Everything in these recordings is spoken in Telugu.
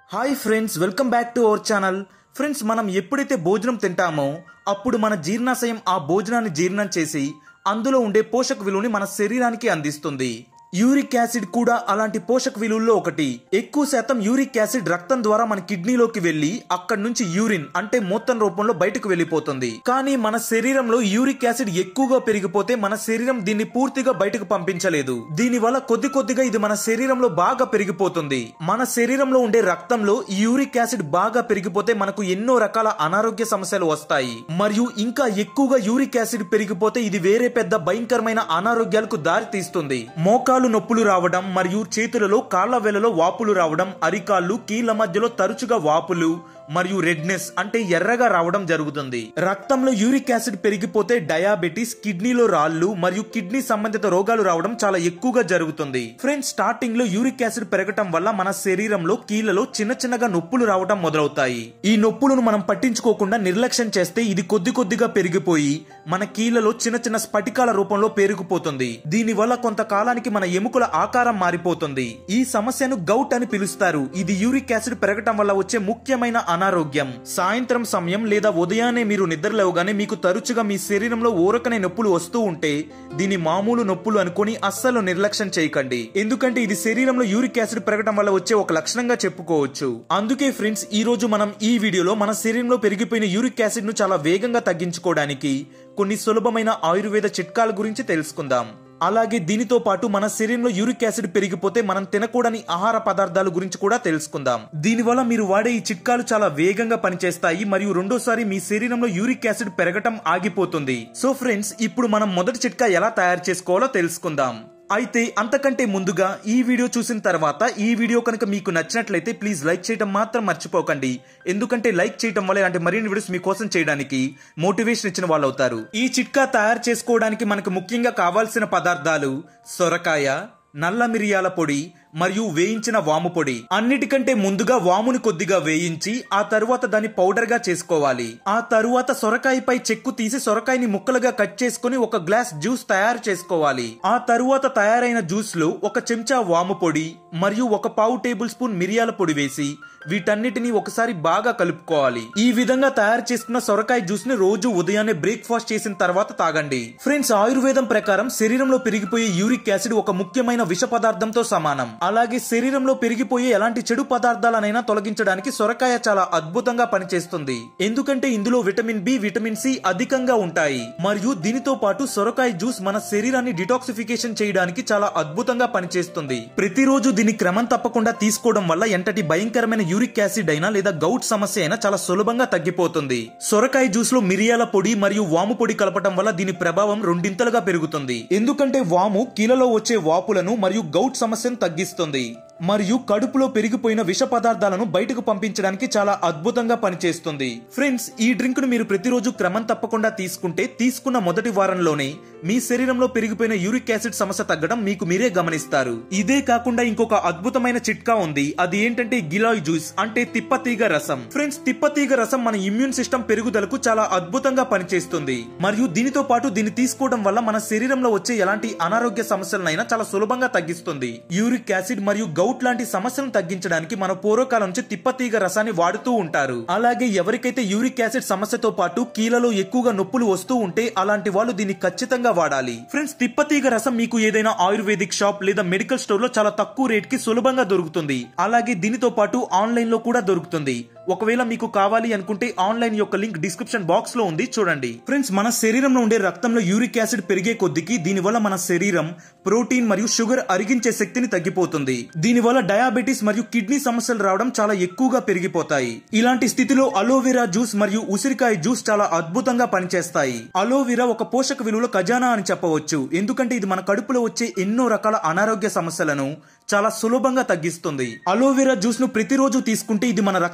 hi friends welcome back to our channel friends మనం ఎప్పుడైతే భోజనం తింటామో అప్పుడు మన జీర్ణాశయం ఆ భోజనాన్ని జీర్ణం చేసి అందులో ఉండే పోషక విలువని మన శరీరానికి అందిస్తుంది యూరిక్ యాసిడ్ కూడా అలాంటి పోషక విలువల్లో ఒకటి ఎక్కువ శాతం యూరిక్ యాసిడ్ రక్తం ద్వారా మన కిడ్నీలోకి వెళ్లి అక్కడి నుంచి యూరిన్ అంటే మూత్రం రూపంలో బయటకు వెళ్లిపోతుంది కానీ మన శరీరంలో యూరిక్ యాసిడ్ ఎక్కువగా పెరిగిపోతే మన శరీరం దీన్ని పూర్తిగా బయటకు పంపించలేదు దీని వల్ల కొద్ది కొద్దిగా ఇది మన శరీరంలో బాగా పెరిగిపోతుంది మన శరీరంలో ఉండే రక్తంలో ఈ యూరిక్ యాసిడ్ బాగా పెరిగిపోతే మనకు ఎన్నో రకాల అనారోగ్య సమస్యలు వస్తాయి మరియు ఇంకా ఎక్కువగా యూరిక్ యాసిడ్ పెరిగిపోతే ఇది వేరే పెద్ద భయంకరమైన అనారోగ్యాలకు దారి తీస్తుంది మోకాలు నొప్పులు రావడం మరియు చేతులలో కాళ్ల వేలలో వాపులు రావడం అరికాళ్ళు కీళ్ల మధ్యలో తరచుగా వాపులు మరియు రెడ్నెస్ అంటే ఎర్రగా రావడం జరుగుతుంది రక్తంలో యూరిక్ యాసిడ్ పెరిగిపోతే డయాబెటీస్ కిడ్నీలో రాళ్లు మరియు కిడ్నీ సంబంధిత రోగాలు రావడం చాలా ఎక్కువగా జరుగుతుంది ఫ్రెండ్స్ స్టార్టింగ్ లో యూరిక్ యాసిడ్ పెరగటం వల్ల మన శరీరంలో కీళ్లలో చిన్న చిన్నగా నొప్పులు రావడం మొదలవుతాయి ఈ నొప్పులను మనం పట్టించుకోకుండా నిర్లక్ష్యం చేస్తే ఇది కొద్ది కొద్దిగా పెరిగిపోయి మన కీళ్లలో చిన్న చిన్న స్ఫటికాల రూపంలో పేరుకుపోతుంది దీని వల్ల కొంతకాలానికి మన ఎముకల ఆకారం మారిపోతుంది ఈ సమస్యను గౌట్ అని పిలుస్తారు ఇది యూరిక్ యాసిడ్ పెరగటం వల్ల వచ్చే ముఖ్యమైన అనారోగ్యం సాయంత్రం సమయం లేదా ఉదయాన్నే మీరు నిద్రలేవగానే మీకు తరచుగా మీ శరీరంలో ఊరకనే నొప్పులు వస్తూ ఉంటే దీని మామూలు నొప్పులు అనుకుని అస్సలు నిర్లక్ష్యం చేయకండి ఎందుకంటే ఇది శరీరంలో యూరిక్ యాసిడ్ పెరగడం వల్ల వచ్చే ఒక లక్షణంగా చెప్పుకోవచ్చు అందుకే ఫ్రెండ్స్ ఈ రోజు మనం ఈ వీడియోలో మన శరీరంలో పెరిగిపోయిన యూరిక్ యాసిడ్ ను చాలా వేగంగా తగ్గించుకోవడానికి కొన్ని సులభమైన ఆయుర్వేద చిట్కాల గురించి తెలుసుకుందాం అలాగే దీనితో పాటు మన శరీరంలో యూరిక్ యాసిడ్ పెరిగిపోతే మనం తినకూడని ఆహార పదార్థాల గురించి కూడా తెలుసుకుందాం దీనివల్ల మీరు వాడే ఈ చిట్కాలు చాలా వేగంగా పనిచేస్తాయి మరియు రెండోసారి మీ శరీరంలో యూరిక్ యాసిడ్ పెరగటం ఆగిపోతుంది సో ఫ్రెండ్స్ ఇప్పుడు మనం మొదటి చిట్కా ఎలా తయారు చేసుకోవాలో తెలుసుకుందాం అయితే అంతకంటే ముందుగా ఈ వీడియో చూసిన తర్వాత ఈ వీడియో కనుక మీకు నచ్చినట్లయితే ప్లీజ్ లైక్ చేయడం మాత్రం మర్చిపోకండి ఎందుకంటే లైక్ చేయడం వల్ల ఇలాంటి మరిన్ని వీడియోస్ మీకోసం చేయడానికి మోటివేషన్ ఇచ్చిన వాళ్ళు అవుతారు ఈ చిట్కా తయారు చేసుకోవడానికి మనకు ముఖ్యంగా కావాల్సిన పదార్థాలు సొరకాయ నల్ల మిరియాల పొడి మరియు వేయించిన వాము పొడి అన్నిటికంటే ముందుగా వాముని కొద్దిగా వేయించి ఆ తరువాత దాన్ని పౌడర్ గా చేసుకోవాలి ఆ తరువాత సొరకాయపై చెక్కు తీసి సొరకాయని ముక్కలుగా కట్ చేసుకుని ఒక గ్లాస్ జ్యూస్ తయారు చేసుకోవాలి ఆ తరువాత తయారైన జ్యూస్ లో ఒక చెంచా వాము పొడి మరియు ఒక పావు టేబుల్ స్పూన్ మిరియాల పొడి వేసి వీటన్నిటిని ఒకసారి బాగా కలుపుకోవాలి ఈ విధంగా తయారు చేసుకున్న సొరకాయ జ్యూస్ ని రోజు ఉదయాన్నే బ్రేక్ఫాస్ట్ చేసిన తర్వాత తాగండి ఫ్రెండ్స్ ఆయుర్వేదం ప్రకారం శరీరంలో పెరిగిపోయే యూరిక్ యాసిడ్ ఒక ముఖ్యమైన విష పదార్థంతో సమానం అలాగే శరీరంలో పెరిగిపోయే ఎలాంటి చెడు పదార్థాలనైనా తొలగించడానికి సొరకాయ చాలా అద్భుతంగా పనిచేస్తుంది ఎందుకంటే ఇందులో విటమిన్ బి విటమిన్ సి అధికంగా ఉంటాయి మరియు దీనితో పాటు సొరకాయ జ్యూస్ మన శరీరాన్ని డిటాక్సిఫికేషన్ చేయడానికి చాలా అద్భుతంగా పనిచేస్తుంది ప్రతిరోజు దీన్ని క్రమం తప్పకుండా తీసుకోవడం వల్ల ఎంతటి భయంకరమైన యూరిక్ యాసిడ్ అయినా లేదా గౌట్ సమస్య అయినా చాలా సులభంగా తగ్గిపోతుంది సొరకాయ జ్యూస్ లో మిరియాల పొడి మరియు వాము పొడి కలపటం వల్ల దీని ప్రభావం రెండింతలుగా పెరుగుతుంది ఎందుకంటే వాము కీలలో వచ్చే వాపులను మరియు గౌట్ సమస్యను తగ్గిస్తుంది మరియు కడుపులో పెరిగిపోయిన విష పదార్థాలను బయటకు పంపించడానికి చాలా అద్భుతంగా పనిచేస్తుంది ఫ్రెండ్స్ ఈ డ్రింక్ ను మీరు ప్రతిరోజు క్రమం తప్పకుండా తీసుకుంటే తీసుకున్న మొదటి వారంలోనే మీ శరీరంలో పెరిగిపోయిన యూరిక్ యాసిడ్ సమస్య తగ్గడం మీకు మీరే గమనిస్తారు ఇదే కాకుండా ఇంకొక అద్భుతమైన చిట్కా ఉంది అది ఏంటంటే గిలాయ్ జ్యూస్ అంటే తిప్పతీగ రసం ఫ్రెండ్స్ తిప్పతీగ రసం మన ఇమ్యూన్ సిస్టమ్ పెరుగుదలకు చాలా అద్భుతంగా పనిచేస్తుంది మరియు దీనితో పాటు దీన్ని తీసుకోవడం వల్ల మన శరీరంలో వచ్చే ఎలాంటి అనారోగ్య సమస్యలనైనా చాలా సులభంగా తగ్గిస్తుంది యూరిక్ యాసిడ్ మరియు గౌట్ లాంటి సమస్యలను తగ్గించడానికి మన పూర్వకాలం నుంచి తిప్పతీగ రసాన్ని వాడుతూ ఉంటారు అలాగే ఎవరికైతే యూరిక్ యాసిడ్ సమస్యతో పాటు కీలలో ఎక్కువగా నొప్పులు వస్తూ ఉంటే అలాంటి వాళ్ళు దీన్ని ఖచ్చితంగా వాడాలి ఫ్రెండ్స్ తిప్పతీగ రసం మీకు ఏదైనా ఆయుర్వేదిక్ షాప్ లేదా మెడికల్ స్టోర్ లో చాలా తక్కువ రేట్ కి సులభంగా దొరుకుతుంది అలాగే దీనితో పాటు ఆన్లైన్ లో కూడా దొరుకుతుంది ఒకవేళ మీకు కావాలి అనుకుంటే ఆన్లైన్ యొక్క లింక్ డిస్క్రిప్షన్ బాక్స్ లో ఉంది చూడండి ఫ్రెండ్స్ మన శరీరంలో ఉండే రక్తంలో యూరిక్ యాసిడ్ పెరిగే కొద్దికి దీనివల్ల మన శరీరం ప్రోటీన్ మరియు షుగర్ అరిగించే శక్తిని తగ్గిపోతుంది దీనివల్ల డయాబెటీస్ మరియు కిడ్నీ సమస్యలు రావడం చాలా ఎక్కువగా పెరిగిపోతాయి ఇలాంటి స్థితిలో అలోవెరా జ్యూస్ మరియు ఉసిరికాయ జ్యూస్ చాలా అద్భుతంగా పనిచేస్తాయి అలోవెరా ఒక పోషక విలువల ఖజానా అని చెప్పవచ్చు ఎందుకంటే ఇది మన కడుపులో వచ్చే ఎన్నో రకాల అనారోగ్య సమస్యలను చాలా సులభంగా తగ్గిస్తుంది అలోవెరా జ్యూస్ ను ప్రతిరోజు తీసుకుంటే ఇది మన రక్తం క్లీన్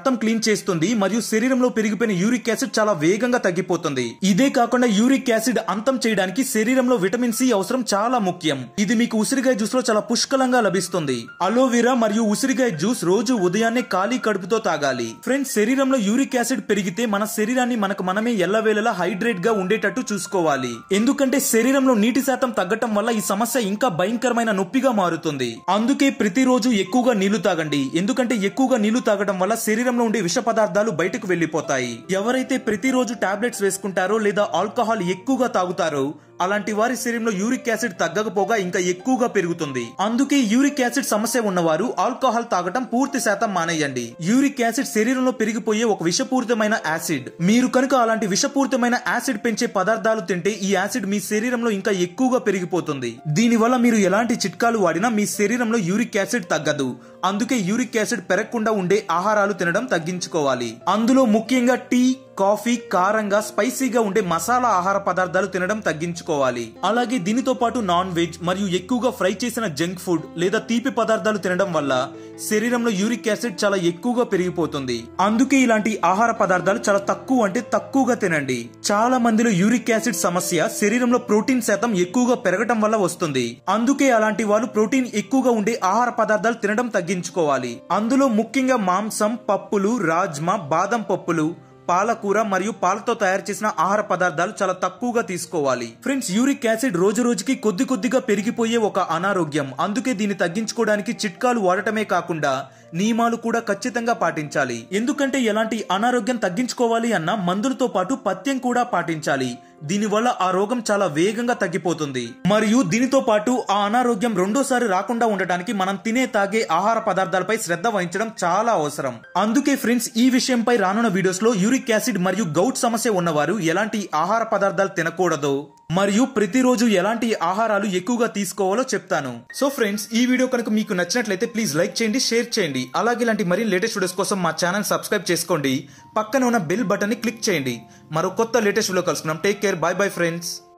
చేస్తుంది మరియు శరీరంలో పెరిగిపోయిన యూరిక్ యాసిడ్ చాలా వేగంగా తగ్గిపోతుంది ఇదే కాకుండా యూరిక్ యాసిడ్ అంతం చేయడానికి శరీరంలో విటమిన్ సి అవసరం చాలా ముఖ్యం ఇది మీకు ఉసిరికాయ జ్యూస్ లో చాలా పుష్కలంగా లభిస్తుంది అలోవెరా మరియు ఉసిరికాయ జ్యూస్ రోజు ఉదయాన్నే ఖాళీ కడుపుతో తాగాలి ఫ్రెండ్స్ శరీరంలో యూరిక్ యాసిడ్ పెరిగితే మన శరీరాన్ని మనకు మనమే ఎల్లవేళలా హైడ్రేట్ గా ఉండేటట్టు చూసుకోవాలి ఎందుకంటే శరీరంలో నీటి శాతం తగ్గటం వల్ల ఈ సమస్య ఇంకా భయంకరమైన నొప్పిగా మారుతుంది అందుకే ప్రతిరోజు ఎక్కువగా నీళ్లు తాగండి ఎందుకంటే ఎక్కువగా నీళ్లు తాగడం వల్ల శరీరంలో ఉండే విష పదార్థాలు బయటకు వెళ్లిపోతాయి ఎవరైతే ప్రతిరోజు టాబ్లెట్స్ వేసుకుంటారో లేదా ఆల్కహాల్ ఎక్కువగా తాగుతారో అలాంటి వారి శరీరంలో యూరిక్ యాసిడ్ తగ్గకపోగా ఇంకా ఎక్కువగా పెరుగుతుంది అందుకే యూరిక్ యాసిడ్ సమస్య ఉన్నవారు ఆల్కహాల్ తాగటం పూర్తి శాతం మానేయండి యూరిక్ యాసిడ్ శరీరంలో పెరిగిపోయే ఒక విషపూరితమైన యాసిడ్ మీరు కనుక అలాంటి విషపూరితమైన యాసిడ్ పెంచే పదార్థాలు తింటే ఈ యాసిడ్ మీ శరీరంలో ఇంకా ఎక్కువగా పెరిగిపోతుంది దీనివల్ల మీరు ఎలాంటి చిట్కాలు వాడినా మీ శరీరంలో యూరిక్ యాసిడ్ తగ్గదు అందుకే యూరిక్ యాసిడ్ పెరగకుండా ఉండే ఆహారాలు తినడం తగ్గించుకోవాలి అందులో ముఖ్యంగా టీ కాఫీ కారంగా స్పైసీగా ఉండే మసాలా ఆహార పదార్థాలు తినడం తగ్గించుకోవాలి అలాగే దీనితో పాటు నాన్ వెజ్ మరియు ఎక్కువగా ఫ్రై చేసిన జంక్ ఫుడ్ లేదా తీపి పదార్థాలు తినడం వల్ల శరీరంలో యూరిక్ యాసిడ్ చాలా ఎక్కువగా పెరిగిపోతుంది అందుకే ఇలాంటి ఆహార పదార్థాలు చాలా తక్కువ అంటే తక్కువగా తినండి చాలా మందిలో యూరిక్ యాసిడ్ సమస్య శరీరంలో ప్రోటీన్ శాతం ఎక్కువగా పెరగటం వల్ల వస్తుంది అందుకే అలాంటి వాళ్ళు ప్రోటీన్ ఎక్కువగా ఉండే ఆహార పదార్థాలు తినడం తగ్గించుకోవాలి అందులో ముఖ్యంగా మాంసం పప్పులు రాజ్మా బాదం పప్పులు పాలకూర మరియు పాలతో తయారు చేసిన ఆహార పదార్థాలు చాలా తక్కువగా తీసుకోవాలి ఫ్రెండ్స్ యూరిక్ యాసిడ్ రోజు రోజుకి కొద్ది కొద్దిగా పెరిగిపోయే ఒక అనారోగ్యం అందుకే దీన్ని తగ్గించుకోవడానికి చిట్కాలు వాడటమే కాకుండా నియమాలు కూడా ఖచ్చితంగా పాటించాలి ఎందుకంటే ఎలాంటి అనారోగ్యం తగ్గించుకోవాలి అన్న మందులతో పాటు పథ్యం కూడా పాటించాలి దీనివల్ల ఆ రోగం చాలా వేగంగా తగ్గిపోతుంది మరియు దీనితో పాటు ఆ అనారోగ్యం రెండోసారి రాకుండా ఉండటానికి మనం తినే తాగే ఆహార పదార్థాలపై శ్రద్ధ వహించడం చాలా అవసరం అందుకే ఫ్రెండ్స్ ఈ విషయంపై రానున్న వీడియోస్ లో యూరిక్ యాసిడ్ మరియు గౌట్ సమస్య ఉన్నవారు ఎలాంటి ఆహార పదార్థాలు తినకూడదో మరియు ప్రతిరోజు ఎలాంటి ఆహారాలు ఎక్కువగా తీసుకోవాలో చెప్తాను సో ఫ్రెండ్స్ ఈ వీడియో కనుక మీకు నచ్చినట్లయితే ప్లీజ్ లైక్ చేయండి షేర్ చేయండి అలాగే ఇలాంటి మరిన్ని లేటెస్ట్ వీడియోస్ కోసం మా ఛానల్ సబ్స్క్రైబ్ చేసుకోండి పక్కన ఉన్న బెల్ బటన్ ని క్లిక్ చేయండి మరో కొత్త లేటెస్ట్ వీడియో కలుసుకున్నాం take care bye bye friends